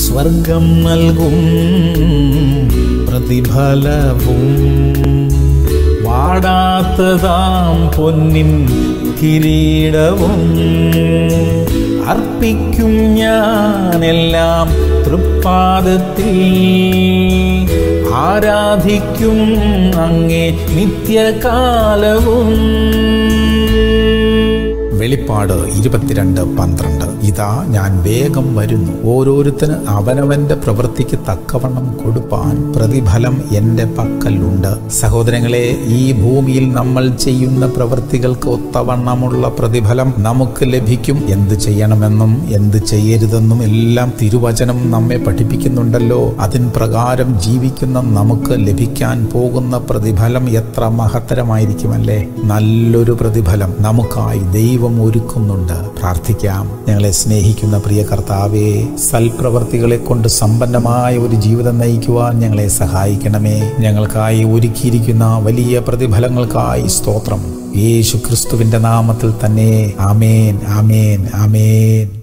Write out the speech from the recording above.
സ്വർഗം നൽകും പ്രതിഫലവും വാടാത്തതാം പൊന്നിൻ കിരീടവും അർപ്പിക്കും ഞാനെല്ലാം തൃപ്പാദത്തിൽ ആരാധിക്കും അങ്ങേ നിത്യകാലവും വെളിപ്പാട് ഇരുപത്തിരണ്ട് പന്ത്രണ്ട് ഇതാ ഞാൻ വേഗം വരുന്നു ഓരോരുത്തന് അവനവന്റെ പ്രവൃത്തിക്ക് തക്കവണ്ണം കൊടുപ്പാൻ പ്രതിഫലം എൻ്റെ പക്കലുണ്ട് സഹോദരങ്ങളെ ഈ ഭൂമിയിൽ നമ്മൾ ചെയ്യുന്ന പ്രവൃത്തികൾക്ക് ഒത്തവണ്ണമുള്ള പ്രതിഫലം നമുക്ക് ലഭിക്കും എന്ത് ചെയ്യണമെന്നും എന്ത് ചെയ്യരുതെന്നും എല്ലാം തിരുവചനം നമ്മെ പഠിപ്പിക്കുന്നുണ്ടല്ലോ അതിൻ പ്രകാരം ജീവിക്കുന്ന നമുക്ക് ലഭിക്കാൻ പോകുന്ന പ്രതിഫലം എത്ര മഹത്തരമായിരിക്കുമല്ലേ നല്ലൊരു പ്രതിഫലം നമുക്കായി ദൈവം ഒരുക്കുന്നുണ്ട് പ്രാർത്ഥിക്കാം ഞങ്ങളെ സ്നേഹിക്കുന്ന പ്രിയ കർത്താവേ സൽപ്രവർത്തികളെ കൊണ്ട് സമ്പന്നമായ ഒരു ജീവിതം നയിക്കുവാൻ ഞങ്ങളെ സഹായിക്കണമേ ഞങ്ങൾക്കായി ഒരുക്കിയിരിക്കുന്ന വലിയ പ്രതിഫലങ്ങൾക്കായി സ്തോത്രം യേശു ക്രിസ്തുവിന്റെ നാമത്തിൽ തന്നെ ആമേൻ ആമേൻ ആമേൻ